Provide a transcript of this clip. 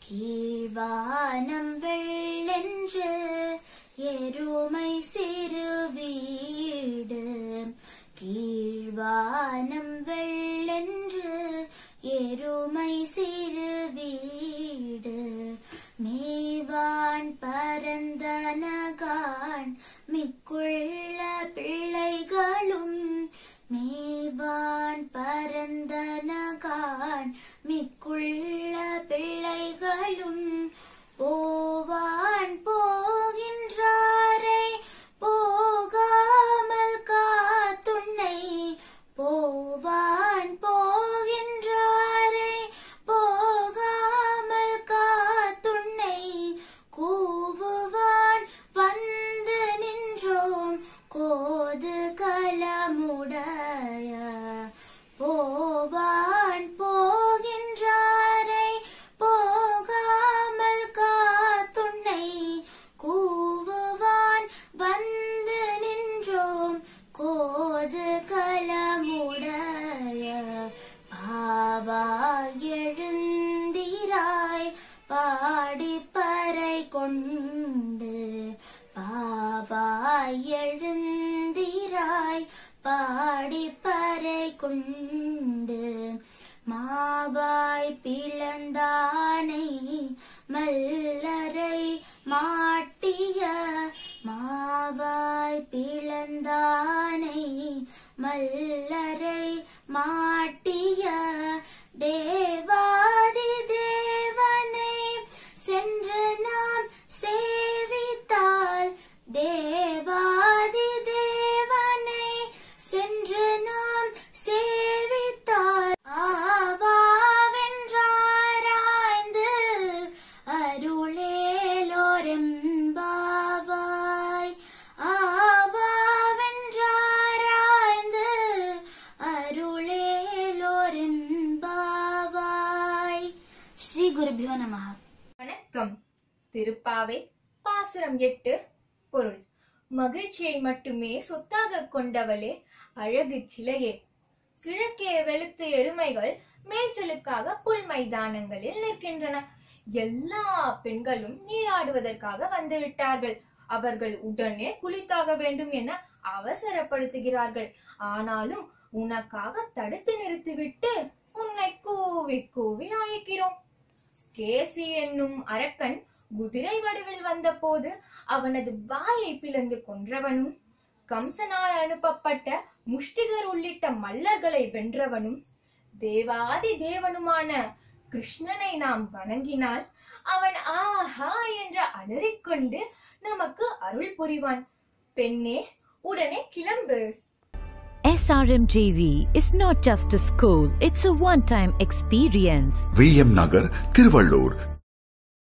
கீழ்வானம் வெள்ளென்று எருமை சிறு வீடு கீழ்வானம் வெள்ளென்று எருமை சிறு வீடு மேவான் பரந்தனகான் மிக்குள்ள பிள்ளைகளும் மேவான் பரந்தனகான் மிக்குள்ள பிள்ளைகளும் போவான் போகின்றாரை போகாமல் காத்துன்னை போவான் போகின்றாரை போகாமல் காத்துன்னை கூவுவான் வந்து நின்றோம் கோது கலமுடைய போவான் போகின்றாரை போகாமல் காத்துன்னை கூவுவான் வந்து நின்றோம் கோது கலமுடைய பாவாய் எழுந்திராய் பாடிப்பறை கொண்டு பாவாய் எழுந்திராய் பாடிப்பறை கொண்டு மாவாய் பிளந்தானை மல்லரை மாட்டிய மாவாய் பிளந்தானை மல்லரை மாட்டிய தேவாதி தேவனை சென்று நாம் சேவித்தால் தேவாதி தேவனை சென்று நாம் சேவித்தால் ஆவாவென்றாராய்ந்து அருளேலோரெம்பாவாய் ஆவாவென்றாராய்ந்து அருளேலோரெம்பாவாய் ஸ்ரீ குருபியோ நமஹ வணக்கம் திருப்பாவை பாசுரம் எட்டு பொருள் மகிழ்ச்சியை மட்டுமே சொத்தாக கொண்டவளே அழகு சிலையே கிழக்கே வெளுத்து எருமைகள் மேய்ச்சலுக்காக புல் மைதானங்களில் நிற்கின்றன எல்லா பெண்களும் நீராடுவதற்காக வந்து விட்டார்கள் அவர்கள் உடனே குளித்தாக வேண்டும் என அவசரப்படுத்துகிறார்கள் ஆனாலும் உனக்காக தடுத்து நிறுத்திவிட்டு உன்னை கூவி கூவி அழைக்கிறோம் கேசி என்னும் அரக்கன் குதிரை வடிவில் வந்தபோது அவனது வாயை பிளந்து கொன்றவனும் கம்சனால் அனுப்பப்பட்ட முஷ்டிகர் உள்ளிட்ட மல்லர்களை வென்றவனும் தேவாதி தேவனுமான கிருஷ்ணனை நாம் வணங்கினால் அவன் ஆஹா என்று அலறிக்கொண்டு நமக்கு அருள் புரிவான் பெண்ணே உடனே கிளம்பு SRMJV is not just a school, it's a one time experience. V M Nagar Tiruvallur